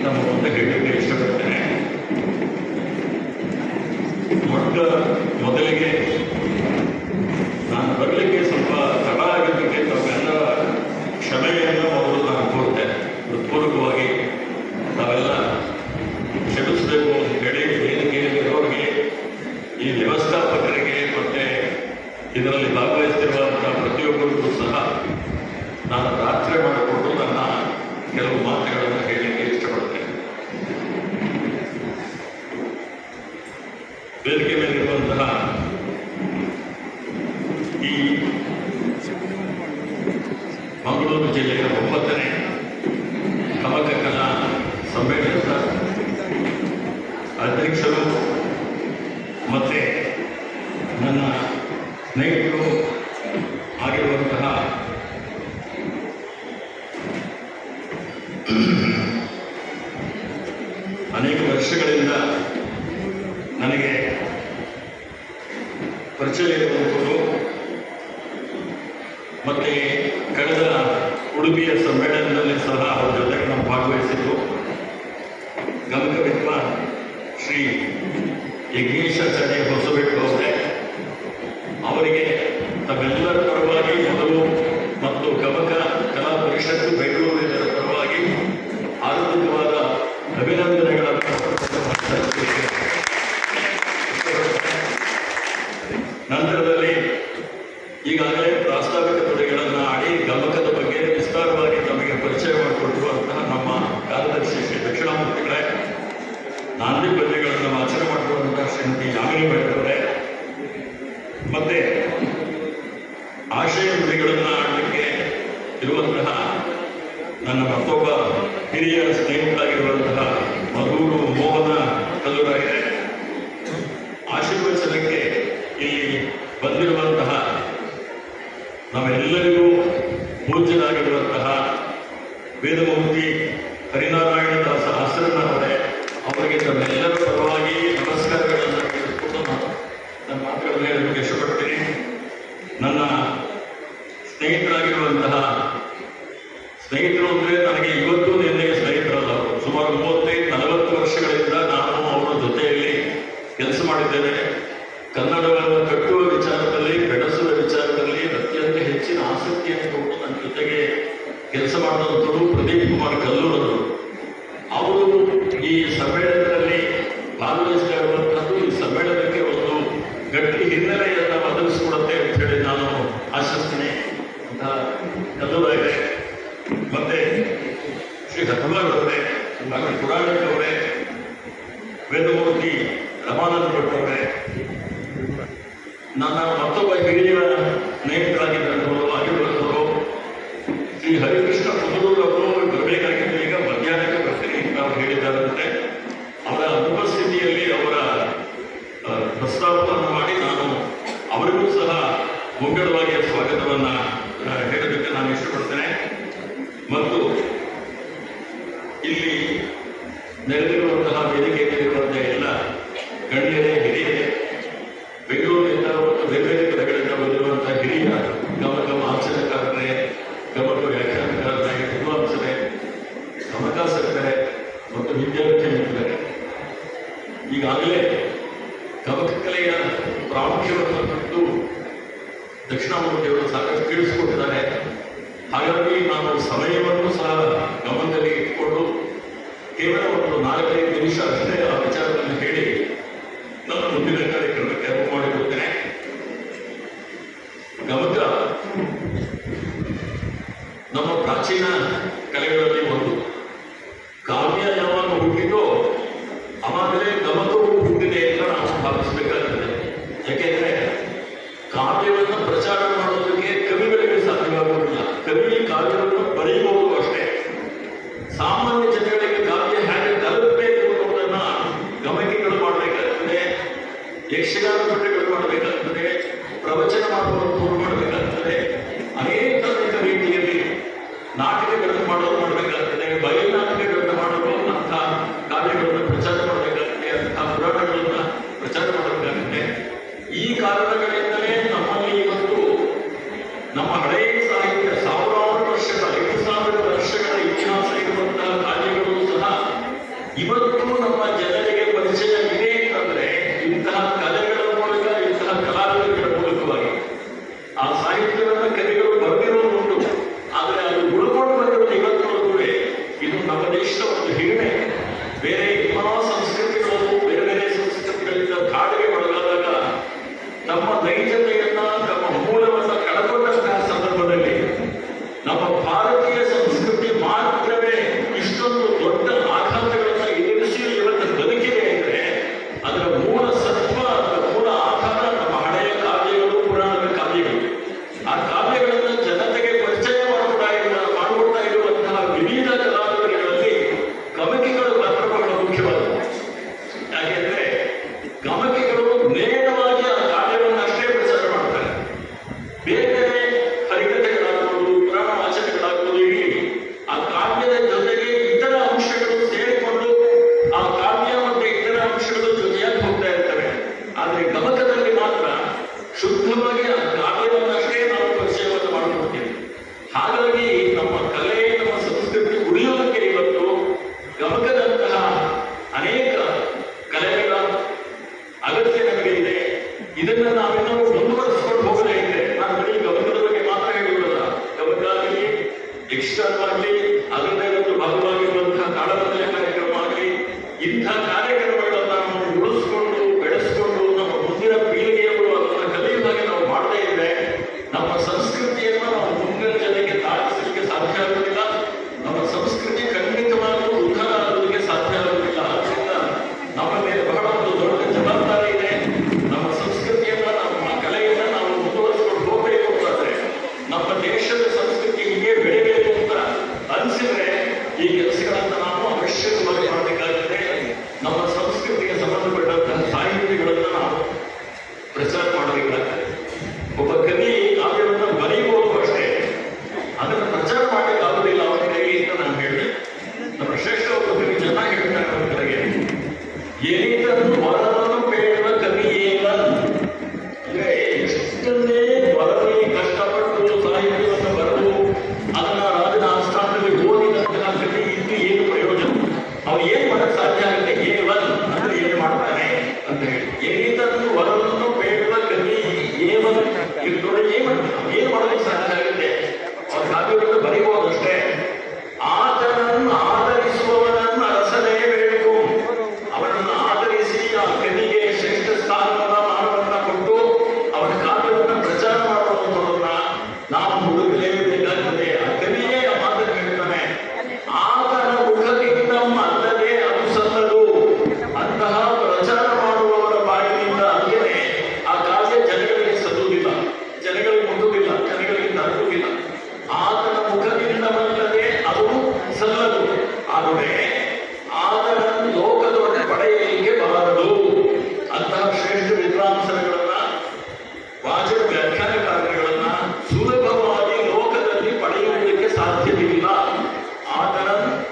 ನಮ್ಮ ಮುಂದೆ ಹೇಳಲಿಕ್ಕೆ ಇಷ್ಟಪಡ್ತೇನೆ ಮೊಟ್ಟ ಮೊದಲಿಗೆ ನಾನು ಬರಲಿಕ್ಕೆ ಸ್ವಲ್ಪ ತಡ ಆಗಿದ್ದಕ್ಕೆ ತಾವೆಲ್ಲ ಕ್ಷಮೆಯನ್ನು ಅವರು ನಾನು ಕೋರ್ತೇನೆ ಹೃತ್ಪೂರ್ವಕವಾಗಿ ತಾವೆಲ್ಲ ಕ್ಷಮಿಸಬೇಕು ಅಂತ ಹೇಳಿ ವೇದಿಕೆಯಲ್ಲಿರೋರಿಗೆ ಈ ವ್ಯವಸ್ಥಾಪಕರಿಗೆ ಮತ್ತೆ ಇದರಲ್ಲಿ ಭಾಗವಹಿಸ್ತಿರುವಂತಹ ಪ್ರತಿಯೊಬ್ಬರಿಗೂ ಸಹ ನಾನು ಪ್ರಾರ್ಥನೆ ಮಾಡಿಕೊಂಡು ನನ್ನ ಕೆಲವು ಮಾತುಗಳನ್ನು ಹೇಳಲಿಕ್ಕೆ ಇಷ್ಟಪಡ್ತೇನೆ ವೇದಿಕೆ ಮೇಲಿರುವಂತಹ ಈ ಮಂಗಳೂರು ಜಿಲ್ಲೆಯ ಒಂಬತ್ತನೇ ಕಮಕ ಕಲಾ ಸಮ್ಮೇಳನದ ಅಧ್ಯಕ್ಷರು ಮತ್ತೆ ನನ್ನ ಸ್ನೇಹಿತರು ಆಗಿರುವಂತಹ ಅನೇಕ ವರ್ಷಗಳಿಂದ ನನಗೆ ಪರಿಚಯ ಇರುವಂಥವರು ಮತ್ತೆ ಕಳೆದ ಉಡುಪಿಯ ಸಮ್ಮೇಳನದಲ್ಲಿ ಸಹ ಅವರ ಜೊತೆಗೆ ನಾವು ಭಾಗವಹಿಸಿದ್ದು ಗಮಕ ವಿದ್ವಾನ್ ಶ್ರೀ ಯಜ್ಞೇಶಾಚಾರ್ಯ ಹೊಸಬೆಟ್ಟು ಅವರೇ ಅವರಿಗೆ ತಮ್ಮೆಲ್ಲರ ಪರವಾಗಿ ಮೊದಲು ಮತ್ತು ಗಮಕ ಕಲಾ ಪರಿಷತ್ತು ಬೆಂಗಳೂರಿನ ಪರವಾಗಿ ಆರಂಭಿಕವಾದ ಅಭಿನಂದನೆಗಳನ್ನು ಸಲ್ಲಿಸಲಿಕ್ಕೆ ನಂತರದಲ್ಲಿ ಈಗಾಗಲೇ ಪ್ರಾಸ್ತಾವಿಕ ಪದಗಳನ್ನು ಆಡಿ ಗಮಕದ ಬಗ್ಗೆ ವಿಸ್ತಾರವಾಗಿ ನಮಗೆ ಪರಿಚಯ ಮಾಡಿಕೊಟ್ಟಿರುವಂತಹ ನಮ್ಮ ಕಾರ್ಯದರ್ಶಿ ಶ್ರೀ ದಕ್ಷಿಣಾಮೂರ್ತಿಗಳೇ ನಾಂದಿ ಪದ್ಯಗಳನ್ನು ವಾಚನ ಮಾಡಿರುವಂತಹ ಶ್ರೀಮತಿ ಯಾಮಿನಿ ಭಟ್ರವರೇ ಮತ್ತೆ ಆಶಯ ನುಡಿಗಳನ್ನು ಆಡಲಿಕ್ಕೆ ಇರುವಂತಹ ನನ್ನ ಮತ್ತೊಬ್ಬ ಹಿರಿಯ ಸ್ನೇಹಿತರಾಗಿರುವಂತಹ ಮಧೂರು ಮೋಹನ ಕಲ್ಲೂರಾಗಿದೆ ಆಶೀರ್ವಚನಕ್ಕೆ ಇಲ್ಲಿ ಬಂದಿರುವಂತಹ ನಾವೆಲ್ಲರಿಗೂ ಪೂಜ್ಯರಾಗಿರುವಂತಹ ವೇದಮೂರ್ತಿ ಹರಿನಾರಾಯಣ ದಾಸ ಆಶ್ರಮನವರೇ ಅವರಿಗೆ ತಮ್ಮೆಲ್ಲರ ಪರವಾಗಿ ನಮಸ್ಕಾರಗಳನ್ನು ತಿಳಿಸಿಕೊಂಡು ನಾನು ನನ್ನ ಮಾತುಗಳನ್ನು ಹೇಳಲಿಕ್ಕೆ ಇಷ್ಟಪಡ್ತೀನಿ ನನ್ನ ಸ್ನೇಹಿತರಾಗಿರುವಂತಹ ಸ್ನೇಹಿತರು ಅಂದರೆ ನನಗೆ ಇವತ್ತು ನಿನ್ನೆ ಸ್ನೇಹಿತರಲ್ಲ ಅವರು ಸುಮಾರು ಮೂವತ್ತೈದು ನಲವತ್ತು ವರ್ಷಗಳಿಂದ ನಾನು ಅವರ ಜೊತೆಯಲ್ಲಿ ಕೆಲಸ ಮಾಡಿದ್ದೇನೆ ಕನ್ನಡವನ್ನು ಕಟ್ಟುವ ವಿಚಾರದಲ್ಲಿ ಬೆಳೆಸುವ ವಿಚಾರದಲ್ಲಿ ಅತ್ಯಂತ ಹೆಚ್ಚಿನ ಆಸಕ್ತಿಯನ್ನು ಕೊಟ್ಟು ನನ್ನ ಜೊತೆಗೆ ಕೆಲಸ ಮಾಡಿದಂಥವರು ಪ್ರದೀಪ್ ಕುಮಾರ್ ಕಲ್ಲೂರವರು ಅವರು ಈ ಸಮ್ಮೇಳನದಲ್ಲಿ ಭಾಗವಹಿಸ್ತಾ ಇರುವಂತಹದ್ದು ಈ ಸಮ್ಮೇಳನಕ್ಕೆ ಒಂದು ಗಟ್ಟಿ ಹಿನ್ನೆಲೆಯನ್ನು ಒದಗಿಸಿಕೊಡುತ್ತೆ ಅಂತ ಹೇಳಿ ನಾನು ಆಶಿಸ್ತೀನಿ ಅಂತ ಕಲ್ಲೂರಾಗಿದೆ ಮತ್ತೆ ಶ್ರೀ ಹನುಮಾನವರೇ ಹಾಗೆ ಪುರಾಣಿಕವರೇ ವೇದಮೂರ್ತಿ ರಮಾನಂದ ಭಟ್ ಅವರೇ ನನ್ನ ಮತ್ತೊಬ್ಬ ಹಿರಿಯ ಸ್ನೇಹಿತರಾಗಿದ್ದಂಥವರು ಆಗಿರುವಂಥವರು ಶ್ರೀ ಹರಿಕೃಷ್ಣ ಕುಮರೂರವರು ಬರಬೇಕಾಗಿದ್ದು ಈಗ ಮಧ್ಯಾಹ್ನಕ್ಕೆ ಬರ್ತೀನಿ ಅಂತ ಅವ್ರು ಹೇಳಿದ್ದಾರಂತೆ ಅವರ ಅನುಪಸ್ಥಿತಿಯಲ್ಲಿ ಅವರ ಆ, ಪ್ರಸ್ತಾಪವನ್ನು ಮಾಡಿ ನಾನು ಅವರಿಗೂ ಸಹ ಮುಂಗಡವಾಗಿ ಸ್ವಾಗತವನ್ನ ಆ, ಹೇಳೋದಕ್ಕೆ ನಾನು ಇಷ್ಟಪಡ್ತೇನೆ ಮತ್ತು ಇಲ್ಲಿ ನೆರೆದಿರುವಂತಹ ವೇದಿಕೆಯಲ್ಲಿರುವಂತಹ ಎಲ್ಲ ಗಣ್ಯರೇ ಹಿರಿಯರೇ ಬೆಂಗಳೂರಿನಿಂದ ಮತ್ತು ಬೇರೆ ಬೇರೆ ಕಡೆಗಳಿಂದ ಬಂದಿರುವಂತಹ ಹಿರಿಯ ಗಮಕ ಮಾಂಸನಕಾರರೇ ಗಮಕ ವ್ಯಾಖ್ಯಾನಕಾರರೇ ವಿದ್ವಾಂಸರೇ ಗಮಕಾಸಕರೇ ಮತ್ತು ವಿದ್ಯಾರ್ಥಿ ಮಿತ್ರರೇ ಈಗಾಗಲೇ ಗಮಕ ಕಲೆಯ ಪ್ರಾಮುಖ್ಯವನ್ನು ಕುರಿತು ದಕ್ಷಿಣಾಮೂರ್ತಿಯವರು ಸಾಕಷ್ಟು ತಿಳಿಸಿಕೊಟ್ಟಿದ್ದಾರೆ ಹಾಗಾಗಿ ನಾನು ಸಮಯವನ್ನು ಸಹ ಗಮನದಲ್ಲಿ ಇಟ್ಟುಕೊಂಡು ಕೇವಲ ಒಂದು ನಾಲ್ಕೈದು ನಿಮಿಷ ಅಷ್ಟೇ ಆ ವಿಚಾರವನ್ನು ಹೇಳಿ ನಾನು ಮುಂದಿನ ಕಾರ್ಯಕ್ರಮಕ್ಕೆ ಅನುವು ಮಾಡಿಕೊಡ್ತೇನೆ ಗಮಕ ನಮ್ಮ ಪ್ರಾಚೀನ ಕಲೆಗಳಲ್ಲಿ ಒಂದು ಕಾವ್ಯ ಯಾವಾಗ ಹುಟ್ಟಿದೋ ಅವಾಗಲೇ ಗಮಕವು ಹುಟ್ಟಿದೆ ಅಂತ ನಾವು ಭಾವಿಸಬೇಕಾಗುತ್ತದೆ ಯಾಕೆಂದ್ರೆ ಕಾವ್ಯವನ್ನು ಪ್ರಚಾರ ಮಾಡೋದಕ್ಕೆ ಕವಿಗಳಿಗೆ ಸಾಧ್ಯವಾಗುವುದಿಲ್ಲ ಕವಿ ಕಾವ್ಯವನ್ನು ಬರೆಯಬಹುದು ಅಷ್ಟೇ ಸಾಮಾನ್ಯ ಜನಗಳಿಗೆ ಕಾವ್ಯ ಹೇಗೆ ತಲುಪಬೇಕು ಅನ್ನೋದನ್ನ ಗಮಕಿಗಳು ಮಾಡಬೇಕಾಗ್ತದೆ ಯಕ್ಷಗಾನ ಪಠ್ಯಗಳು ಮಾಡಬೇಕಾಗ್ತದೆ ಪ್ರವಚನ ಮಾಡುವಂಥವ್ರು ಮಾಡಬೇಕಾಗ್ತದೆ ಅನೇಕ ಅನೇಕ ರೀತಿಯಲ್ಲಿ ನಾಟಕಗಳನ್ನು ಮಾಡೋದು ಮಾಡಬೇಕಾಗ್ತದೆ ಬಯಲು ನಾಟಕಗಳನ್ನು ಮಾಡಲು ಅಂತಹ ಕಾವ್ಯಗಳನ್ನು ಪ್ರಚಾರ ಮಾಡಬೇಕಾಗ್ತದೆ ಅಂತಹ ಪುರಾಣಗಳನ್ನ ಪ್ರಚಾರ ಮಾಡಬೇಕಾಗ್ತದೆ ಈ ಕಾರಣಗಳಿಂದಲೇ ನಮ್ಮಲ್ಲಿ ಇವತ್ತು ನಮ್ಮ ಹಳೆಯ ಸಾಹಿತ್ಯ ಸಾವಿರಾರು ವರ್ಷಗಳ ಐದು ಸಾವಿರ ವರ್ಷಗಳ ಇತಿಹಾಸ ಇರುವಂತಹ ಕಾರ್ಯಗಳು ಸಹ ಇವತ್ತು ನಮ್ಮ ಜನರಿಗೆ ಪರಿಚಯ ಇದೆ ಅಂತಂದ್ರೆ ಇಂತಹ ಕಲೆಗಳ ಮೂಲಕ ಇಂತಹ ಕಲಾವಿದರ ಮೂಲಕವಾಗಿ ಆ ಸಾಹಿತ್ಯವನ್ನು ಕವಿಗಳು ಬರೆದಿರೋದು ಉಂಟು ಆದರೆ ಅದು ಉಳ್ಕೊಂಡು ಬಂದಿರೋದು ಇವತ್ತಿನವರೆಗೂ ಇದು ನಮ್ಮ ದೇಶದ ಒಂದು ಹಿರಿಮೆ ಬೇರೆ ಎಲ್ಲಾ ಸಂಸ್ಕೃತಿಗಳು ಬೇರೆ ಬೇರೆ ಸಂಸ್ಕೃತಿಗಳಿಂದ ಕಾಡಿಗೆ ಒಳಗಾದಾಗ ನಮ್ಮ ನೈಜತೆಯನ್ನ ನಮ್ಮ ಮೂಲವನ್ನ ಕಳೆದುಕೊಂಡಂತಹ ಸಂದರ್ಭದಲ್ಲಿ ನಮ್ಮ ಭಾರತೀಯ ಸಂಸ್ಕೃತಿ ಮಾತ್ರವೇ ಇಷ್ಟೊಂದು ದೊಡ್ಡ ಆಘಾತಗಳನ್ನು ಎದುರಿಸಿ ಇವತ್ತು ಬದುಕಿದೆ ಅಂದ್ರೆ ಅದರ ಮೂಲ ಸತ್ವ ಅದರ ಮೂಲ ಆಧಾರ ನಮ್ಮ ಹಳೆಯ ಕಾವ್ಯಗಳು ಪುರಾಣದ ಕಾವ್ಯಗಳು ಆ ಕಾವ್ಯಗಳನ್ನು ಜನತೆಗೆ ಪರಿಚಯ ಮಾಡಿಕೊಡ್ತಾ ಇರುವ ಮಾಡಿಕೊಡ್ತಾ ಇರುವಂತಹ ವಿವಿಧ ಕಲಾವಿದರುಗಳಲ್ಲಿ ಗಮಕಿಗಳು ಪಾತ್ರ ಬಹಳ ಮುಖ್ಯವಾದವು ಯಾಕೆಂದ್ರೆ ಗಮಕಿಗಳು ನೇರವಾಗಿ ಆ ಕಾವ್ಯವನ್ನು ಅಷ್ಟೇ ಪ್ರಚಾರ ಮಾಡ್ತಾರೆ ಬೇರೆ ಬೇರೆ ಹರಿಕಥೆಗಳಾಗ್ಬೋದು ಪುರಾಣ ವಾಚನಗಳಾಗ್ಬೋದು ಇರಲಿ ಆ ಕಾವ್ಯದ ಜೊತೆಗೆ ಇತರ ಅಂಶಗಳು ಸೇರಿಕೊಂಡು ಆ ಕಾವ್ಯ ಮತ್ತೆ ಇತರ ಅಂಶಗಳು ಜೊತೆಯಾಗಿ ಹೋಗ್ತಾ ಇರ್ತವೆ ಆದ್ರೆ ಗಮಕದಲ್ಲಿ ಮಾತ್ರ ಶುದ್ಧವಾಗಿ ಆ ಕಾವ್ಯವನ್ನಷ್ಟೇ ನಾವು ಪರಿಚಯವನ್ನು ಮಾಡಿಕೊಡ್ತೀವಿ ಹಾಗಾಗಿ ನಮ್ಮ ಕಲೆ ನಮ್ಮ ಸಂಸ್ಕೃತಿ ಉಳಿಯೋದಕ್ಕೆ ಇವತ್ತು ಗಮಕದಂತಹ ಅನೇಕ ಕಲೆಗಳ ಅಗತ್ಯ ನಮಗೆ ಇದೆ ಇದನ್ನ ನಾವೆಲ್ಲರೂ ಮುಂದುವರಿಸಿಕೊಂಡು ಹೋಗದೇ ಇದ್ರೆ ನಾನು ಬರೀ ಗಮನದ ಬಗ್ಗೆ ಮಾತ್ರ ಹೇಳಿರೋಲ್ಲ ಗಮನ ಆಗಲಿ ಎಕ್ಸ್ಟರ್ನ್ ಆಗಲಿ ಅದರದೇ ಒಂದು ಭಾಗವಾಗಿರುವಂತಹ ಕಾಳಬದಲೆ ಕಾರ್ಯಕ್ರಮ ಆಗಲಿ ಇಂಥ ಕಾರ್ಯಕ್ರಮಗಳನ್ನ ನಾವು ಉಳಿಸ್ಕೊಂಡು ಬೆಳೆಸ್ಕೊಂಡು ನಮ್ಮ ಮುಂದಿನ ಪೀಳಿಗೆಯವರು ಅದನ್ನ ಕಲಿಯುವ ಹಾಗೆ ನಾವು ಮಾಡದೇ ಇದ್ರೆ ನಮ್ಮ ಸಂಸ್ಕೃತಿಯನ್ನು ನಾವು ಮುಂದಿನ ಜನಕ್ಕೆ ತಾಳಿಸಲಿಕ್ಕೆ ಸಾಧ್ಯ ಆಗುವುದಿಲ್ಲ ನಮ್ಮ ಸಂಸ್ಕೃತಿ ಖಂಡಿತವಾಗಲೂ ಉದ್ಧಾರ ಆಗೋದಕ್ಕೆ ಸಾಧ್ಯ ಆಗುವುದಿಲ್ಲ ಆದ್ರಿಂದ ನಮ್ಮ ಮೇಲೆ ಬಹಳ ಒಂದು ದೊಡ್ಡ ಜವಾಬ್ದಾರಿ ಇದೆ ನಮ್ಮ ಸಂಸ್ಕೃತಿಯನ್ನ ನಮ್ಮ ಕಲೆಯನ್ನ ನಾವು ಮುಂದುವರಿಸಿಕೊಂಡು ಹೋಗಬೇಕು ಅಂತಾದ್ರೆ ನಮ್ಮ ದೇಶದ ಸಂಸ್ಕೃತಿ ಹೀಗೆ ಬೆಳಿಬೇಕು ಅಂತ ಅನಿಸಿದ್ರೆ ಈ ಕೆಲಸಗಳನ್ನ ನಾವು ಅವಶ್ಯಕವಾಗಿ ಮಾಡಬೇಕಾಗಿದೆ ನಮ್ಮ ಸಂಸ್ಕೃತಿಗೆ ಸಂಬಂಧಪಟ್ಟಂತಹ ಸಾಹಿತ್ಯಗಳನ್ನ ನಾವು ಪ್ರಚಾರ ಮಾಡಬೇಕಾಗ್ತದೆ ಒಬ್ಬ ಕವಿ ಕಾವ್ಯವನ್ನು ಬರೀಬಹುದು ಅಷ್ಟೇ ಅದನ್ನು ಪ್ರಚಾರ ಮಾಡಲಿಕ್ಕೆ ಆಗುದಿಲ್ಲ ಅವನ ಕೈಗೆ ಅಂತ ನಾನು ಹೇಳಿದೆ ನಮ್ಮ ಶ್ರೇಷ್ಠ ಒಬ್ಬ ಕವಿ ಚೆನ್ನಾಗಿ ಹೇಳ್ತಾರೆ ಅವನ ಕಡೆಗೆ ಏನಿದ್ದರೂ ವರವನ್ನು ಬೇಡುವ ಕವಿ ಏವನ್ ಅಂದ್ರೆ ಎಷ್ಟನ್ನೇ ವರದಿ ಕಷ್ಟಪಟ್ಟು ಸಾಹಿತ್ಯವನ್ನು ಬರೆದು ಅದನ್ನ ರಾಜನ ಆಸ್ಥಾನದಲ್ಲಿ ಓದಿದಂತಹ ಕವಿ ಇದ್ದು ಏನು ಪ್ರಯೋಜನ ಅವನು ಏನ್ ಮಾಡಕ್ ಸಾಧ್ಯ ಆಗುತ್ತೆ ಏವನ್ ಅಂದ್ರೆ ಏನು ಮಾಡ್ತಾನೆ ಅಂತ ಹೇಳಿ ಏನಿದ್ದರೂ ವರವನ್ನು ಬೇಡುವ ಕವಿ ಏವನ್ ಇದ್ದೋടെ ಏನ್ ಮಾಡ್ತಾನೆ ಏನ್ ಮಾಡೋದಕ್ಕೆ ಸಾಧ್ಯ ಆಗುತ್ತೆ ಅವ್ರ ಕಾವ್ಯವನ್ನು ಬರೀಬಹುದಷ್ಟೇ ಆತನನ್ನು ಆಧರಿಸುವವನನ್ನು ಅರಸಲೇಬೇಕು ಅವನನ್ನು ಆಧರಿಸಿ ಆ ಕವಿಗೆ ಶ್ರೇಷ್ಠ ಸ್ಥಾನವನ್ನ ಮಾನವನ್ನ ಕೊಟ್ಟು ಅವನ ಕಾವ್ಯವನ್ನು ಪ್ರಚಾರ ಮಾಡುವಂಥವನ್ನ ನಾವು ಹುಡುಕಲೇಬೇಕಾಗ್ತದೆ ಆ ಕವಿಯೇ ಆ ಮಾತನ್ನು ಹೇಳ್ತಾನೆ ಆತನ ಮುಖದಿಂದ ಅಲ್ಲದೆ ಅದು ಸಲ್ಲದು ಅಂತಹ ಪ್ರಚಾರ ಮಾಡುವವರ ಬಾಯಿನಿಂದ ಅಲ್ಲದೆ ಆ ಕಾವ್ಯ ಜನಗಳಿಗೆ ಸಲ್ಲುವುದಿಲ್ಲ ಜನಗಳಿಗೆ ಮುಟ್ಟುವುದಿಲ್ಲ ಜನಗಳಿಗೆ ತಲುಪುವುದಿಲ್ಲ ಆತನ ಮುಖದಿಂದವಲ್ಲದೆ ಅದು ಸಲ್ಲದು ಆದರೆ ಆತನ ಲೋಕದೊಡೆ ಪಡೆಯಲಿಕ್ಕೆ ಬಾರದು ಅಂತಹ ಶ್ರೇಷ್ಠ ವಿದ್ವಾಂಸರುಗಳನ್ನ ವಾಚನ ವ್ಯಾಖ್ಯಾನಕಾರಗಳನ್ನ ಸುಲಭವಾಗಿ ಲೋಕದಲ್ಲಿ ಪಡೆಯುವುದಕ್ಕೆ ಸಾಧ್ಯವಿಲ್ಲ ಆತನ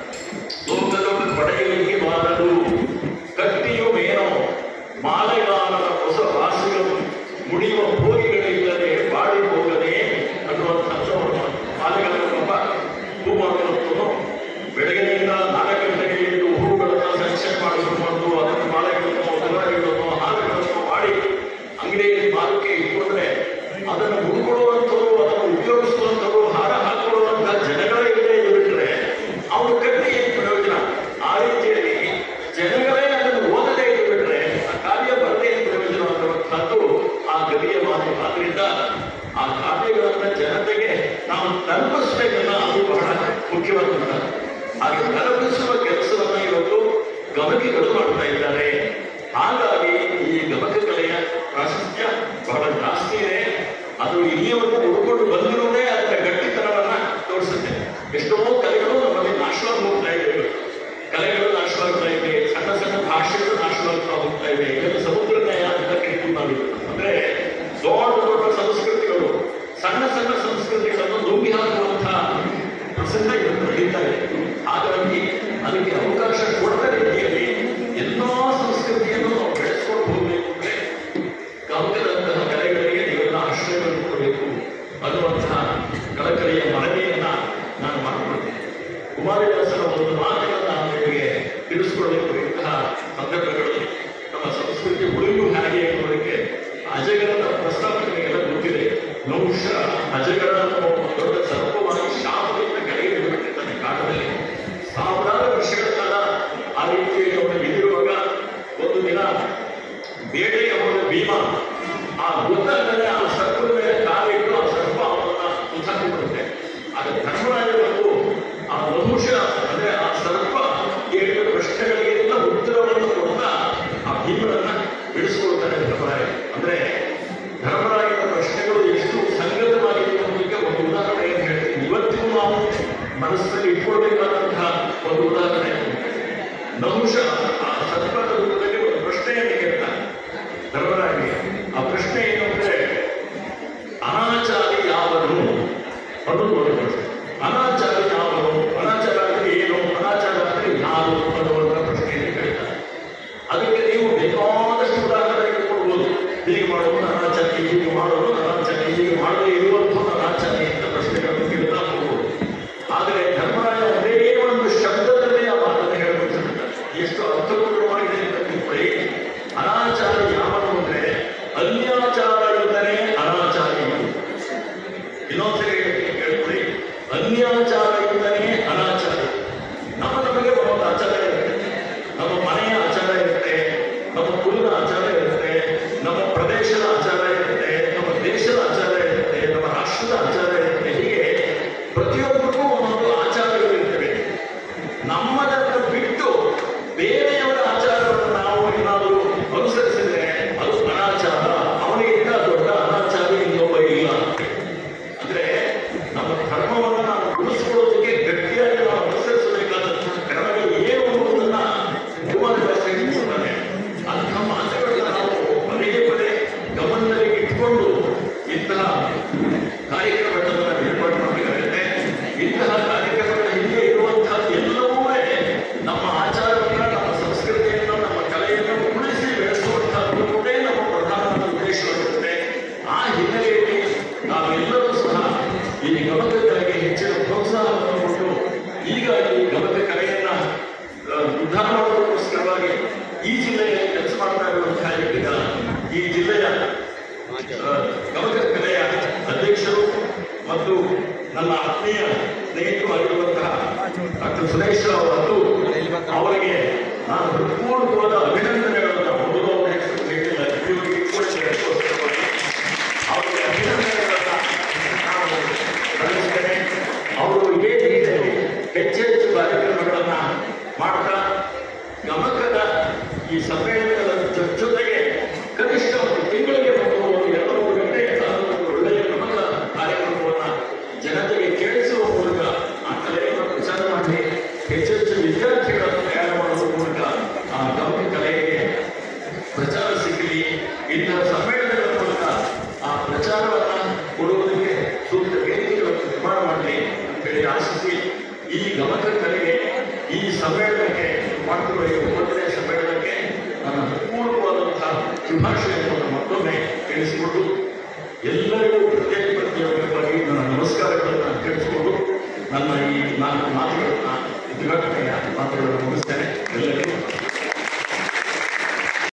ಲೋಕದೊಡೆ ಪಡೆಯಲಿಕ್ಕೆ ಬಾರದು ಕಟ್ಟಿಯು ಮೇನೋ ಮಾಲೆಗಾಲರ ಹೊಸ ರಾಶಿಗಳು ಮುಡಿಯುವ ಭೋಗಿಗಳಿಲ್ಲದೆ ಬಾಡಿ ಹೋಗದೆ ಅನ್ನುವಂಥದ್ದು ಮಾಲೆಗಾಲರೊಬ್ಬ ಹೂ ಮಾಡುವಂಥದ್ದು ಬೆಳಗಿನಿಂದ ನಾಲ್ಕು ಗಂಟೆಗೆ ಎದ್ದು ಹೂಗಳನ್ನು ಸೆಲೆಕ್ಷನ್ ಮಾಡಿಕೊಂಡು ಅದನ್ನು ಮಾಲೆಗಳನ್ನು ಉಪಹಾರಗಳನ್ನು ಹಾರಗಳನ್ನು ಮಾಡಿ ಅಂಗಡಿಯಲ್ಲಿ ಮಾರುಕೆ ಇಟ್ಕೊಂಡ್ರೆ ಅದನ್ನು ಉಳ್ಕೊಳ್ಳುವಂಥವ್ರು ಅದನ್ನು ಉಪಯೋಗಿಸುವಂಥವ್ರು ಹಾರ ಹಾಕೊಳ್ಳುವಂತಹ ಜನಗಳೇ ಇಲ್ಲದೆ ಇದ್ಬಿಟ್ರೆ ಅವರು ಕಟ್ಟಿ ಏನು ಪ್ರಯೋಜನ ಆ ರೀತಿಯಲ್ಲಿ ಜನಗಳೇ ಅದನ್ನು ಓದದೇ ಇದ್ಬಿಟ್ರೆ ಆ ಕಾವ್ಯ ಬರದೇ ಏನು ಪ್ರಯೋಜನ ಅನ್ನುವಂಥದ್ದು ಆ ಕವಿಯ ಮಾತು ಆದ್ರಿಂದ ಆ ಕಾವ್ಯಗಳನ್ನ ಜನತೆಗೆ ನಾವು ತಲುಪಿಸ್ಬೇಕನ್ನ ಅದು ಬಹಳ ಮುಖ್ಯವಾದಂತ ಹಾಗೆ ತಲುಪಿಸುವ ಕೆಲಸವನ್ನ ಇವತ್ತು ಗಮಕಿಗಳು ಮಾಡ್ತಾ ಇದ್ದಾರೆ ಹಾಗಾಗಿ ಈ ಗಮಕ ಕಲೆಯ ಪ್ರಾಶಸ್ತ್ಯ ಬಹಳ ಜಾಸ್ತಿ ಇದೆ ಅದು ಇಲ್ಲಿಯವರೆಗೂ ಉಳ್ಕೊಂಡು ಬಂದಿರುವುದೇ ಅದರ ಗಟ್ಟಿತನವನ್ನ ತೋರಿಸುತ್ತೆ ಎಷ್ಟೋ ಕಲೆಗಳು ನಮ್ಮಲ್ಲಿ ನಾಶವಾಗಿ ಹೋಗ್ತಾ ಇವೆ ಕಲೆಗಳು ನಾಶವಾಗ್ತಾ ಇವೆ ಸಣ್ಣ ಸಣ್ಣ ಭಾಷೆಗಳು ನಾಶವಾಗ್ತಾ ಹೋಗ್ತಾ ಇವೆ ಇವೆಲ್ಲ ಸಮುದ್ರ ನ್ಯಾಯ ಅಂತ ಕೇಳ್ತೀವಿ ನಾವು ಅಂದ್ರೆ ದೊಡ್ಡ ದೊಡ್ಡ ಸಂಸ್ಕೃತಿಗಳು ಸಣ್ಣ ಸಣ್ಣ ಸಂಸ್ಕೃತಿಗಳನ್ನು ನುಂಗಿ ಹಾಕುವಂತಹ ಪ್ರಸಂಗ ಇವತ್ತು ನಡೀತಾ ಇದೆ ಹಾಗಾಗಿ ಅದಕ್ಕೆ ಅವಕಾಶ ಕೊಡದ ರೀತಿಯಲ್ಲಿ ಎಲ್ಲಾ ಸಂಸ್ಕೃತಿಯನ್ನು ನಾವು ಬೆಳೆಸ್ಕೊಂಡು ಹೋಗ್ಬೇಕು ಅಂದ್ರೆ ಗಮಕದಂತಹ ಕಲೆಗಳಿಗೆ ನೀವೆಲ್ಲ ಆಶ್ರಯವನ್ನು ಕೊಡಬೇಕು ಅನ್ನುವಂತಹ ಕಳಕಳಿಯ ಮನವಿಯನ್ನ ನಾನು ಮಾಡಿಕೊಳ್ತೇನೆ ಕುಮಾರವ್ಯಾಸರ ಒಂದು ಮಾತನ್ನು ನಾನು ನಿಮಗೆ ತಿಳಿಸ್ಕೊಳ್ಳಿ ಸಂಸ್ಕೃತಿ ಉಳಿಯು ಹಾಗೆ ಎನ್ನುವುದಕ್ಕೆ ಅಜಗರದ ಪ್ರಸ್ತಾವನೆಗೆಲ್ಲ ಗೊತ್ತಿದೆ ನೌಷ ಅಜಗರ ಅನ್ನೋ ಒಂದು ದೊಡ್ಡ ಸರ್ಪವಾಗಿ ಶಾಪದಿಂದ ಕೆಳಗೆ ಬಿಟ್ಟಿರ್ತಾನೆ ಕಾಟದಲ್ಲಿ ಸಾವಿರಾರು ವರ್ಷಗಳ ಕಾಲ ಆ ರೀತಿಯಾಗಿ ಅವನು ಬಿದ್ದಿರುವಾಗ ಒಂದು ದಿನ ಬೇಟೆಗೆ ಹೋದ ಭೀಮ ಆ ಗೊತ್ತಾಗದೆ ಆ ಸರ್ಪದ ಮೇಲೆ ಕಾಲಿಟ್ಟು ಆ ಸರ್ಪ ಅವನನ್ನ ಸುತ್ತಾಕಿಬಿಡುತ್ತೆ ಆಗ ಧರ್ಮರಾಜ ಬಂದು ಆ ನಹುಷ ಅಂದ್ರೆ ಆ ಸರ್ಪ ಕೇಳಿದ ಪ್ರಶ್ನೆಗಳಿಗೆಲ್ಲ ಉತ್ತರವನ್ನು ಕೊಡ್ತಾ ಆ ಭೀಮನನ್ನ ಬಿಡಿಸ್ಕೊಳ್ತಾರೆ ಧರ್ಮರಾಯ ಅಂದ್ರೆ ಧರ್ಮರಾಯನ ಪ್ರಶ್ನೆಗಳು ಎಷ್ಟು ಸಂಗತವಾಗಿದೆ ಅನ್ನೋದಕ್ಕೆ ಒಂದು ಉದಾಹರಣೆ ಏನು ಹೇಳ್ತೀನಿ ಇವತ್ತಿಗೂ ನಾವು ಮನಸ್ಸಲ್ಲಿ ಇಟ್ಕೊಳ್ಬೇಕಾದಂತಹ ಒಂದು ಉದಾಹರಣೆ ನಹುಷ ಆ ಸರ್ಪದ ರೂಪದಲ್ಲಿ ಒಂದು ಪ್ರಶ್ನೆಯನ್ನು ಕೇಳ್ತಾನೆ ಧರ್ಮರಾಯನಿಗೆ ಆ ಪ್ರಶ್ನೆ ಏನು ಅಂದ್ರೆ ಅನಾಚಾರಿ ಯಾವನು ಅನ್ನೋದು ಒಂದು ಪ್ರಶ್ನೆ ಅನಾಚಾರಿ ಯಾವನು ಅನಾಚಾರ ಅಂದ್ರೆ ಏನು ಅನಾಚಾರ ಅಂದ್ರೆ ಯಾರು ಅನ್ನುವಂಥ ಪ್ರಶ್ನೆಯನ್ನು ಕೇಳ್ತಾರೆ ಅದಕ್ಕೆ ನೀವು ಬೇಕಾದಷ್ಟು ಉದಾಹರಣೆಗಳು ಕೊಡ್ಬೋದು ಹೀಗೆ ಮಾಡೋದು ಅನಾಚಾರಿ ಹೀಗೆ ಮಾಡೋದು ಅನಾಚಾರಿ ಹೀಗೆ ಮಾಡದೇ ಇರುವಂತಹ ಅನಾಚಾರಿ ಅಂತ ಪ್ರಶ್ನೆಗಳನ್ನು ಕೇಳ್ತಾ ಹೋಗ್ಬೋದು ಆದರೆ ಧರ್ಮರಾಯ ಒಂದೇ ಒಂದು ಶಬ್ದದಲ್ಲೇ ಆ ಮಾತನ್ನು ಹೇಳ್ಬಿಟ್ಟಿರ್ತಾರೆ ಎಷ್ಟು ಅರ್ಥಪೂರ್ಣವಾಗಿದೆ ಅಂತ ತಿಳ್ಕೊಳ್ಳಿ ಅನಾಚಾರಿ ಯಾವನು ಅಂದ್ರೆ ಅನ್ಯಾಚಾರ ಇದ್ದರೆ ಅನಾಚಾರಿ ಇನ್ನೊಂದ್ಸರಿ ಹೇಳ್ತೀನಿ ಕೇಳ್ಕೊಳ್ಳಿ ಅನ್ಯಾಚಾರ ಇದ್ದರೆ ಅನಾಚಾರಿ ನಮ್ಮ ನಮಗೆ ಒಂದೊಂದು ಆಚಾರ ಇರುತ್ತೆ ನಮ್ಮ ಮನೆಯ ಆಚಾರ ಇರುತ್ತೆ ನಮ್ಮ ಕುಲದ ಆಚಾರ ಇರುತ್ತೆ ನಮ್ಮ ಪ್ರದೇಶದ ಆಚಾರ ಇರುತ್ತೆ ನಮ್ಮ ದೇಶದ ಆಚಾರ ಇರುತ್ತೆ ನಮ್ಮ ರಾಷ್ಟ್ರದ ಆಚಾರ ಇರುತ್ತೆ ಹೀಗೆ ಪ್ರತಿಯೊಬ್ಬರಿಗೂ ಒಂದೊಂದು ಆಚಾರಗಳು ಇರ್ತವೆ ನಮ್ಮದನ್ನು ಬಿಟ್ಟು ಬೇರೆಯವರ ಆಚಾರವನ್ನು ನಾವು ಏನಾದರೂ ಅನುಸರಿಸಿದ್ರೆ ಅದು ಅನಾಚಾರ ಅವನಿಗಿಂತ ದೊಡ್ಡ ಅನಾಚಾರ ಇನ್ನೊಬ್ಬ ಇಲ್ಲ ಅಂದ್ರೆ ನಮ್ಮ ಧರ್ಮವನ್ನು ನಾವು ಉಳಿಸ್ಕೊಳ್ಳೋದಕ್ಕೆ ಗಟ್ಟಿಯಾಗಿ ನಾವು ಅನುಸರಿಸಬೇಕಾದಂತಹ ಕ್ರಮಗಳು ಏನು ಅನ್ನೋದನ್ನ ಭಗವಂತ ಹೇಳಿಕೊಡ್ತಾನೆ ಅಂತಹ ಮಾತುಗಳನ್ನ ನಾವು ಪದೇ ಪದೇ ಗಮನದಲ್ಲಿ ಇಟ್ಕೊಂಡು ಇಂತಹ ಕಾರ್ಯಕ್ರಮಗಳನ್ನು ನಾವು ಏರ್ಪಾಡು ಮಾಡಬೇಕಾಗುತ್ತೆ ಇಂತಹ ಕಾರ್ಯಕ್ರಮಗಳ ಹಿಂದೆ ಇರುವಂತಹ ಎಲ್ಲವೂ ನಮ್ಮ ಆಚಾರವನ್ನ ನಮ್ಮ ಸಂಸ್ಕೃತಿಯನ್ನು ನಮ್ಮ ಕಲೆಯನ್ನು ಉಳಿಸಿ ಬೆಳೆಸುವಂತಹದ್ದು ಕೂಡ ನಮ್ಮ ಪ್ರಧಾನವಾದ ಉದ್ದೇಶವಾಗಿರುತ್ತೆ ಆ ಹಿನ್ನೆಲೆಯಲ್ಲಿ ನಾವೆಲ್ಲರೂ ಸಹ ಈ ಗಮಕ ಕಲೆಗೆ ಹೆಚ್ಚಿನ ಪ್ರೋತ್ಸಾಹವನ್ನು ಕೊಟ್ಟು ಈಗ ಈ ಗಮಕ ಕಲೆಯನ್ನ ಆ, ಉದ್ಧಾರ ಮಾಡೋದಕ್ಕೋಸ್ಕರವಾಗಿ ಈ ಜಿಲ್ಲೆಯಲ್ಲಿ ಕೆಲಸ ಮಾಡ್ತಾ ಇರುವಂತಹ ಈಗ ಈ ಜಿಲ್ಲೆಯ ಆ, ಗಮಕ ಕಲೆಯ ಅಧ್ಯಕ್ಷರು ಮತ್ತು ನನ್ನ ಆತ್ಮೀಯ ಸ್ನೇಹಿತರು ಆಗಿರುವಂತಹ ಡಾಕ್ಟರ್ ಸುರೇಶ್ ರಾವ್ ಮತ್ತು ಅವರಿಗೆ ನಾನು ಹೃತ್ಪೂರ್ವಕವಾದ ಅಭಿನಂದನೆಗಳನ್ನು ಮೊದಲು ಅವರ ಹೆಸರು ಹೇಳಿಲ್ಲ ಇವರಿಗೆ ಇಟ್ಕೊಂಡಿದ್ದೇನೆ ಅದಕ್ಕೋಸ್ಕರವಾಗಿ ಅವರಿಗೆ ಅಭಿನಂದನೆಗಳನ್ನ ನಾನು ಸಲ್ಲಿಸ್ತೇನೆ ಅವರು ಇದೇ ರೀತಿಯಲ್ಲಿ ಹೆಚ್ಚೆಚ್ಚು ಕಾರ್ಯಕ್ರಮಗಳನ್ನ ಮಾಡ್ತಾ ಗಮಕದ ಈ ಸಮ್ಮೇಳನಗಳ ಜೊ- ಜೊತೆಗೆ ಕನಿಷ್ಠ ಒಂದು ತಿಂಗಳಿಗೆ ಒಂದು ಒಂದು ಎರಡು ಮೂರು ಗಂಟೆ ಕಾಲ ಒಂದು ಒಳ್ಳೆಯ ಗಮಕ ಕಾರ್ಯಕ್ರಮವನ್ನ ಜನತೆಗೆ ಕೇಳಿಸುವ ಮೂಲಕ ಆ ಕಲೆಯನ್ನು ಪ್ರಚಾರ ಮಾಡಿ ಹೆಚ್ಚೆಚ್ಚು ವಿದ್ಯಾರ್ಥಿಗಳನ್ನು ತಯಾರು ಮಾಡುವ ಮೂಲಕ ಆ ಗಮಕ ಕಲೆಗೆ ಪ್ರಚಾರ ಸಿಗಲಿ ಇಂತಹ ಸಮ್ಮೇಳನಗಳ ಮೂಲಕ ಆ ಪ್ರಚಾರವನ್ನ ಕೊಡುವುದಕ್ಕೆ ಸೂಕ್ತ ವೇದಿಕೆಗಳನ್ನು ನಿರ್ಮಾಣ ಮಾಡಲಿ ಅಂತೇಳಿ ಆಶಿಸಿ ಈ ಗಮಕ ಕಲೆಗೆ ಈ ಸಮ್ಮೇಳನಕ್ಕೆ ಮಾಡ್ತಿರುವ ಈ ಒಂಬತ್ತನೇ ಸಮ್ಮೇಳನಕ್ಕೆ ನನ್ನ ಪೂರ್ವವಾದಂತಹ ಶುಭಾಶಯವನ್ನು